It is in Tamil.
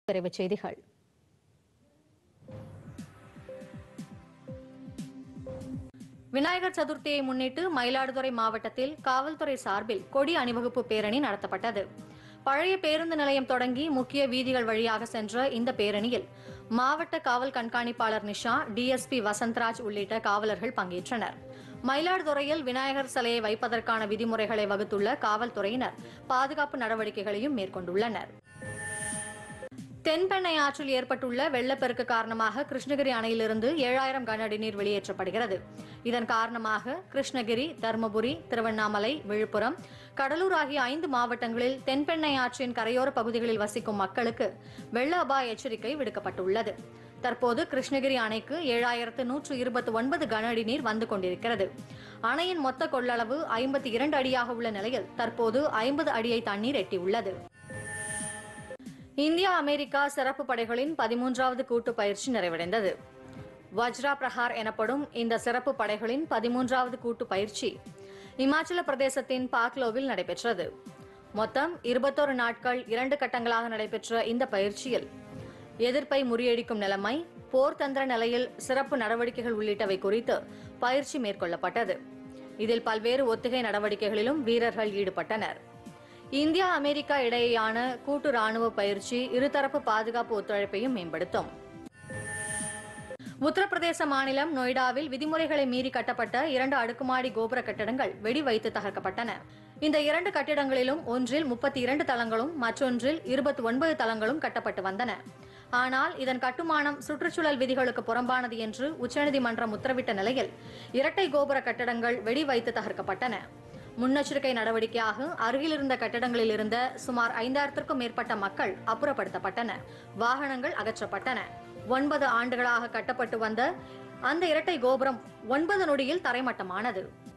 விரைவுச் செய்திகள் விநாயகர் சதுர்த்தியை முன்னிட்டு மயிலாடுதுறை மாவட்டத்தில் காவல்துறை சார்பில் கொடி அணிவகுப்பு பேரணி நடத்தப்பட்டது பழைய பேருந்து நிலையம் தொடங்கி முக்கிய வீதிகள் வழியாக சென்ற இந்த பேரணியில் மாவட்ட காவல் கண்காணிப்பாளர் நிஷா டிஎஸ்பி வசந்தராஜ் உள்ளிட்ட காவலர்கள் பங்கேற்றனர் மயிலாடுதுறையில் விநாயகர் சிலையை வைப்பதற்கான விதிமுறைகளை வகுத்துள்ள காவல்துறையினர் பாதுகாப்பு நடவடிக்கைகளையும் மேற்கொண்டுள்ளனர் தென்பெண்ணை ஆற்றில் ஏற்பட்டுள்ள வெள்ளப்பெருக்கு காரணமாக கிருஷ்ணகிரி அணையிலிருந்து ஏழாயிரம் கன அடி நீர் வெளியேற்றப்படுகிறது இதன் காரணமாக கிருஷ்ணகிரி தருமபுரி திருவண்ணாமலை விழுப்புரம் கடலூர் ஆகிய ஐந்து மாவட்டங்களில் தென்பெண்ணை ஆற்றின் கரையோர பகுதிகளில் வசிக்கும் மக்களுக்கு வெள்ள அபாய எச்சரிக்கை விடுக்கப்பட்டுள்ளது தற்போது கிருஷ்ணகிரி அணைக்கு ஏழாயிரத்து நூற்று இருபத்தி ஒன்பது கன அடி நீர் வந்து கொண்டிருக்கிறது அணையின் மொத்த கொள்ளளவு ஐம்பத்தி இரண்டு அடியாக உள்ள நிலையில் தற்போது ஐம்பது அடியை தண்ணீர் எட்டியுள்ளது இந்தியா அமெரிக்கா சிறப்பு படைகளின் பதிமூன்றாவது கூட்டு பயிற்சி நிறைவடைந்தது வஜ்ரா பிரஹார் எனப்படும் இந்த சிறப்பு படைகளின் பதிமூன்றாவது கூட்டு பயிற்சி இமாச்சல பிரதேசத்தின் பாக்லோவில் நடைபெற்றது மொத்தம் இருபத்தோரு நாட்கள் இரண்டு கட்டங்களாக நடைபெற்ற இந்த பயிற்சியில் எதிர்ப்பை முறியடிக்கும் நிலைமை போர் தந்திர நிலையில் சிறப்பு நடவடிக்கைகள் உள்ளிட்டவை குறித்து பயிற்சி மேற்கொள்ளப்பட்டது இதில் பல்வேறு ஒத்திகை நடவடிக்கைகளிலும் வீரர்கள் ஈடுபட்டனர் இந்தியா அமெரிக்கா இடையேயான கூட்டு ராணுவ பயிற்சி இருதரப்பு பாதுகாப்பு ஒத்துழைப்பையும் மேம்படுத்தும் உத்தரப்பிரதேச மாநிலம் நொய்டாவில் விதிமுறைகளை மீறி கட்டப்பட்ட இரண்டு அடுக்குமாடி கோபுர கட்டடங்கள் வெடி வைத்து தகர்க்கப்பட்டன இந்த இரண்டு கட்டிடங்களிலும் ஒன்றில் முப்பத்தி இரண்டு தளங்களும் மற்றொன்றில் இருபத்தி ஒன்பது தளங்களும் கட்டப்பட்டு வந்தன ஆனால் இதன் கட்டுமானம் சுற்றுச்சூழல் விதிகளுக்கு புறம்பானது என்று உச்சநீதிமன்றம் உத்தரவிட்ட நிலையில் இரட்டை கோபுர கட்டடங்கள் வெடி வைத்து தகர்க்கப்பட்டன முன்னெச்சரிக்கை நடவடிக்கையாக அருகில் இருந்த கட்டடங்களில் இருந்த சுமார் ஐந்தாயிரத்திற்கும் மேற்பட்ட மக்கள் அப்புறப்படுத்தப்பட்டன வாகனங்கள் அகற்றப்பட்டன ஒன்பது ஆண்டுகளாக கட்டப்பட்டு வந்த அந்த இரட்டை கோபுரம் ஒன்பது நொடியில் தரைமட்டமானது